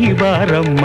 ಬಾರಮ್ಮ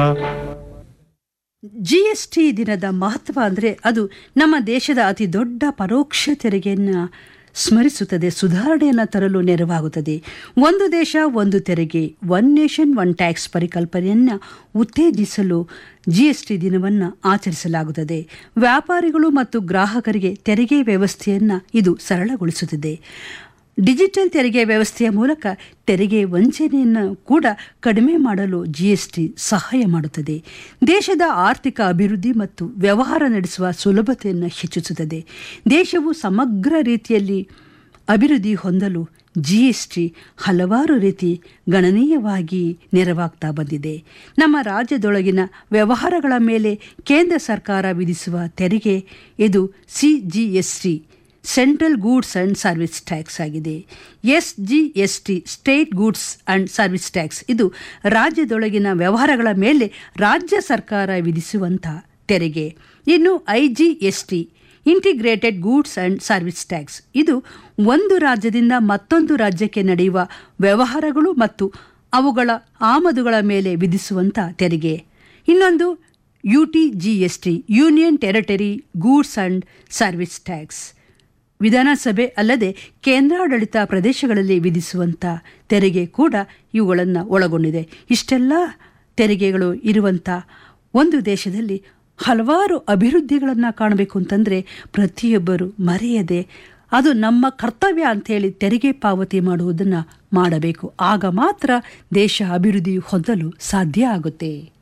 G S T ದಿನದ ಮಹತ್ವ ಅಂದರೆ ಅದು ನಮ್ಮ ದೇಶದ ಅತಿ ದೊಡ್ಡ ಪರೋಕ್ಷ ತೆರಿಗೆಯನ್ನು ಸ್ಮರಿಸುತ್ತದೆ ಸುಧಾರಣೆಯನ್ನು ತರಲು ನೆರವಾಗುತ್ತದೆ ಒಂದು ದೇಶ ಒಂದು ತೆರಿಗೆ ಒನ್ ನೇಷನ್ ಒನ್ ಟ್ಯಾಕ್ಸ್ ಪರಿಕಲ್ಪನೆಯನ್ನು ಉತ್ತೇಜಿಸಲು ಜಿ ಎಸ್ ಟಿ ದಿನವನ್ನು ಆಚರಿಸಲಾಗುತ್ತದೆ ವ್ಯಾಪಾರಿಗಳು ಮತ್ತು ಗ್ರಾಹಕರಿಗೆ ತೆರಿಗೆ ವ್ಯವಸ್ಥೆಯನ್ನು ಇದು ಸರಳಗೊಳಿಸುತ್ತದೆ ಡಿಜಿಟಲ್ ತೆರಿಗೆ ವ್ಯವಸ್ಥೆಯ ಮೂಲಕ ತೆರಿಗೆ ವಂಚನೆಯನ್ನು ಕೂಡ ಕಡಿಮೆ ಮಾಡಲು ಜಿಎಸ್ಟಿ ಸಹಾಯ ಮಾಡುತ್ತದೆ ದೇಶದ ಆರ್ಥಿಕ ಅಭಿವೃದ್ಧಿ ಮತ್ತು ವ್ಯವಹಾರ ನಡೆಸುವ ಸುಲಭತೆಯನ್ನು ಹೆಚ್ಚಿಸುತ್ತದೆ ದೇಶವು ಸಮಗ್ರ ರೀತಿಯಲ್ಲಿ ಅಭಿವೃದ್ಧಿ ಹೊಂದಲು ಜಿಎಸ್ಟಿ ಹಲವಾರು ರೀತಿ ಗಣನೀಯವಾಗಿ ನೆರವಾಗ್ತಾ ಬಂದಿದೆ ನಮ್ಮ ರಾಜ್ಯದೊಳಗಿನ ವ್ಯವಹಾರಗಳ ಮೇಲೆ ಕೇಂದ್ರ ಸರ್ಕಾರ ವಿಧಿಸುವ ತೆರಿಗೆ ಇದು C G S T central goods and service tax ಆಗಿದೆ S G S T state goods and service tax ಇದು ರಾಜ್ಯದೊಳಗಿನ ವ್ಯವಹಾರಗಳ ಮೇಲೆ ರಾಜ್ಯ ಸರ್ಕಾರ ವಿಧಿಸುವಂಥ ತೆರಿಗೆ ಇನ್ನು I G S T integrated goods and service tax ಇದು ಒಂದು ರಾಜ್ಯದಿಂದ ಮತ್ತೊಂದು ರಾಜ್ಯಕ್ಕೆ ನಡೆಯುವ ವ್ಯವಹಾರಗಳು ಮತ್ತು ಅವುಗಳ ಆಮದುಗಳ ಮೇಲೆ ವಿಧಿಸುವಂಥ ತೆರಿಗೆ ಇನ್ನೊಂದು U T G S T union territory goods and service tax ವಿಧಾನಸಭೆ ಅಲ್ಲದೆ ಕೇಂದ್ರಾಡಳಿತ ಪ್ರದೇಶಗಳಲ್ಲಿ ವಿಧಿಸುವಂಥ ತೆರಿಗೆ ಕೂಡ ಇವುಗಳನ್ನು ಒಳಗೊಂಡಿದೆ ಇಷ್ಟೆಲ್ಲ ತೆರಿಗೆಗಳು ಇರುವಂಥ ಒಂದು ದೇಶದಲ್ಲಿ ಹಲವಾರು ಅಭಿವೃದ್ಧಿಗಳನ್ನು ಕಾಣಬೇಕು ಅಂತಂದರೆ ಪ್ರತಿಯೊಬ್ಬರು ಮರೆಯದೆ ಅದು ನಮ್ಮ ಕರ್ತವ್ಯ ಅಂಥೇಳಿ ತೆರಿಗೆ ಪಾವತಿ ಮಾಡುವುದನ್ನು ಮಾಡಬೇಕು ಆಗ ಮಾತ್ರ ದೇಶ ಅಭಿವೃದ್ಧಿ ಹೊಂದಲು ಸಾಧ್ಯ ಆಗುತ್ತೆ